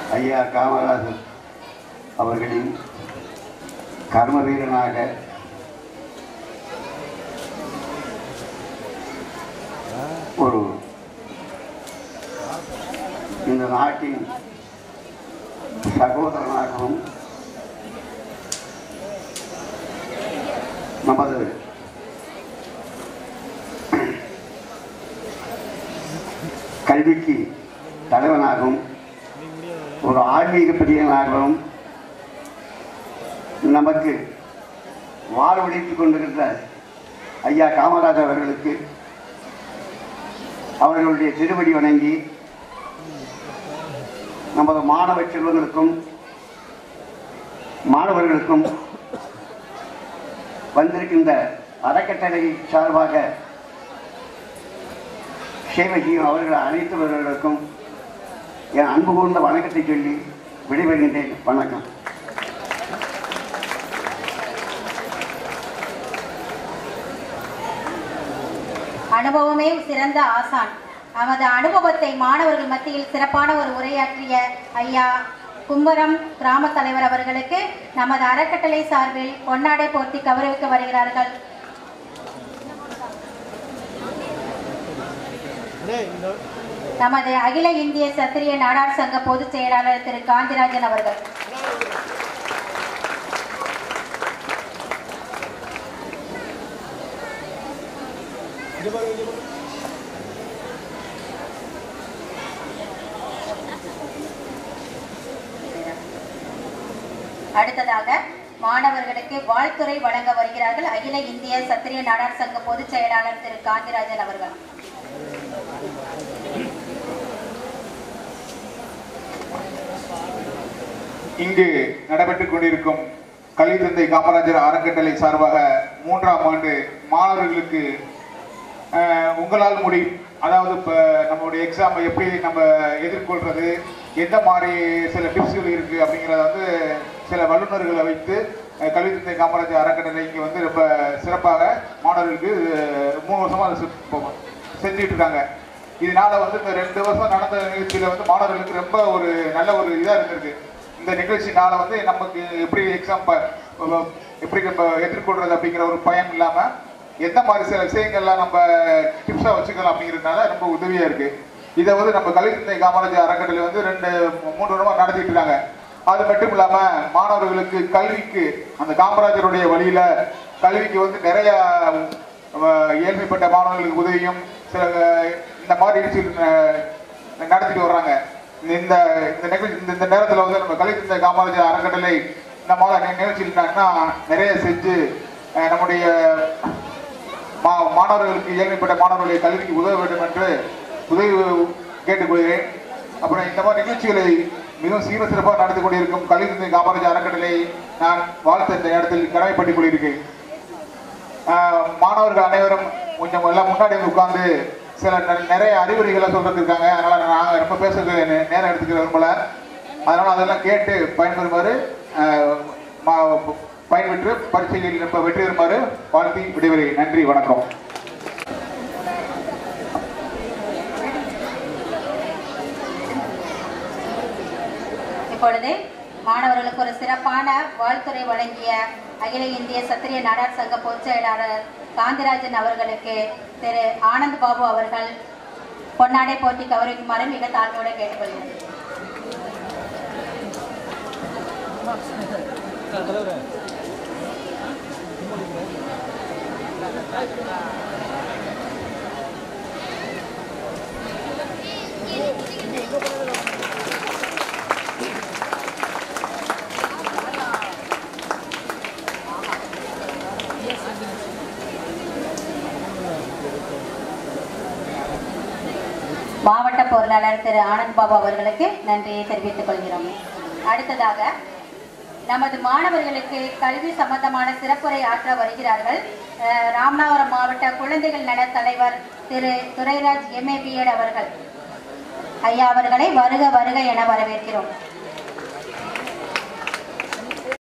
ஐயா காமராஜர் அவர்களின் கர்ம வீரனாக ஒரு இந்த நாட்டின் சகோதரனாகவும் நமது கல்விக்கு தலைவனாகவும் ஒரு ஆன்மீக பிரியனாகவும் நமக்கு வாழ்வழித்துக் கொண்டிருக்கிற ஐயா காமராஜர் அவர்களுக்கு அவர்களுடைய திருவடி வணங்கி நமது மாணவ செல்வங்களுக்கும் மாணவர்களுக்கும் வந்திருக்கின்ற அறக்கட்டளை சார்பாக சேவை செய்யும் அவர்கள் அனைத்தவர்களுக்கும் என் அன்பு கூர்ந்த வணக்கத்தை சொல்லி விடைபெறுகின்றேன் வணக்கம் அனுபவமே சிறந்த ஆசான் நமது அனுபவத்தை மாணவர்கள் மத்தியில் சிறப்பான ஒரு உரையாற்றிய ஐயா கும்பரம் கிராம தலைவர் அவர்களுக்கு நமது அறக்கட்டளை சார்பில் பொன்னாடை போர்த்தி கௌரவிக்க வருகிறார்கள் நமது அகில இந்திய சத்திரிய நாடார் சங்க பொதுச் செயலாளர் திரு காந்திராஜன் அவர்கள் அடுத்ததாக மாணவர்களுக்கு வாழ்த்துறை வழங்க வருகிறார்கள் அகில இந்திய சத்திரிய நாடார் சங்க பொதுச் செயலாளர் திரு காந்திராஜன் அவர்கள் இங்கு நடைபெற்றுக் கொண்டிருக்கும் கல்வி தந்தை காமராஜர் அறக்கட்டளை சார்பாக மூன்றாம் ஆண்டு மாணவர்களுக்கு அஹ், உங்களால் முடியும் அதாவது இப்போ நம்மளுடைய எக்ஸாமை எப்படி நம்ம எதிர்கொள்றது எந்த மாதிரி சில டிப்ஸ்கள் இருக்குது அப்படிங்கிறத வந்து சில வல்லுநர்களை வைத்து அஹ், கல்வி தந்தை காமராஜர் அறக்கட்டளை இங்கே வந்து ரொம்ப சிறப்பாக மாணவர்களுக்கு அஹ், மூணு வருஷமாக அதை செ- செஞ்சுட்டு இருக்காங்க இதனால வந்து இந்த ரெண்டு வருஷம் நடந்த நிகழ்ச்சியில வந்து மாணவர்களுக்கு ரொம்ப ஒரு நல்ல ஒரு இதாக இருந்திருக்கு இந்த நிகழ்ச்சினால வந்து நமக்கு எப்படி எக்ஸாம் எப்படி நம்ம எதிர்கொள்றது அப்படிங்கிற ஒரு பயம் இல்லாம எந்த மாதிரி சில விஷயங்கள்லாம் நம்ம டிப்ஸா வச்சுக்கலாம் அப்படிங்கிறதுனால ரொம்ப உதவியா இருக்கு இதை வந்து நம்ம கலித்தந்தை காமராஜர் அறக்கட்டளை வந்து ரெண்டு மூன்று வருடமா நடத்திட்டு இருக்காங்க அது மட்டும் இல்லாம மாணவர்களுக்கு கல்விக்கு அந்த காமராஜருடைய வழியில கல்விக்கு வந்து நிறைய அஹ், ஏழ்மைப்பட்ட மாணவர்களுக்கு உதவியும் சில அஹ், இந்த மாதிரி நிகழ்ச்சிகள் அஹ், நடத்திட்டு வர்றாங்க இந்த இந்த நிகழ்ச்சி இந்த இந்த நேரத்தில் வந்து நம்ம கலைத்தந்த காமராஜர் அறக்கட்டளை இந்த மாதிரி நிகழ்ச்சியில்னா நிறைய செஞ்சு அஹ், நம்முடைய மா மாணவர்களுக்கு ஏழ்மைப்பட்ட மாணவர்களுடைய கல்விக்கு உதவ வேண்டும் என்று உதவி கேட்டுக்கொள்கிறேன் அப்புறம் இந்த மாதிரி நிகழ்ச்சிகளை மிகவும் சீர சிறப்பாக நடத்தி கொண்டிருக்கும் கலைத்தந்தை காமராஜர் அறக்கட்டளை நான் வாழ்த்த இந்த இடத்தில் கடமைப்பட்டுக் கொண்டிருக்கிறேன் ஆஹ் மாணவர்கள் அனைவரும் கொஞ்சம் எல்லாம் முன்னாடி வந்து உட்கார்ந்து சில நெ- நிறைய அறிவுரைகளை சொல்றது இருக்காங்க அதனால நான் ரொம்ப பேசுறது நே- நேரம் எடுத்துக்க விரும்பல அதனால அதெல்லாம் கேட்டு பயன்பெறுமாறு ஆஹ் மா- பயன்பெற்று பரீட்சையில் ரொம்ப வெற்றி பெறுமாறு வாழ்த்தி விடைபெறுகிறேன் நன்றி வணக்கம் இப்பொழுது மாணவர்களுக்கு ஒரு சிறப்பான வாழ்த்துறை வழங்கிய அகில இந்திய சத்திரிய நாடார் சங்க பொதுச் செயலாளர் காந்திராஜன் அவர்களுக்கு திரு ஆனந்த் பாபு அவர்கள் பொன்னாடை போட்டி கௌரவிக்குமாறு மிக தாழ்மையோடு கேட்டுக்கொள்கிறேன் மாவட்ட பொருளாளர் திரு ஆனந்த் பாபு அவர்களுக்கு நன்றியை தெரிவித்துக் கொள்கிறோம் அடுத்ததாக நமது மாணவர்களுக்கு கல்வி சம்பந்தமான சிறப்புரை ஆற்ற வருகிறார்கள் அஹ், ராமநாதபுரம் மாவட்ட குழந்தைகள் நல தலைவர் திரு துரைராஜ் எம்ஏ பிஎட் அவர்கள் ஐயா அவர்களை வருக வருக என வரவேற்கிறோம்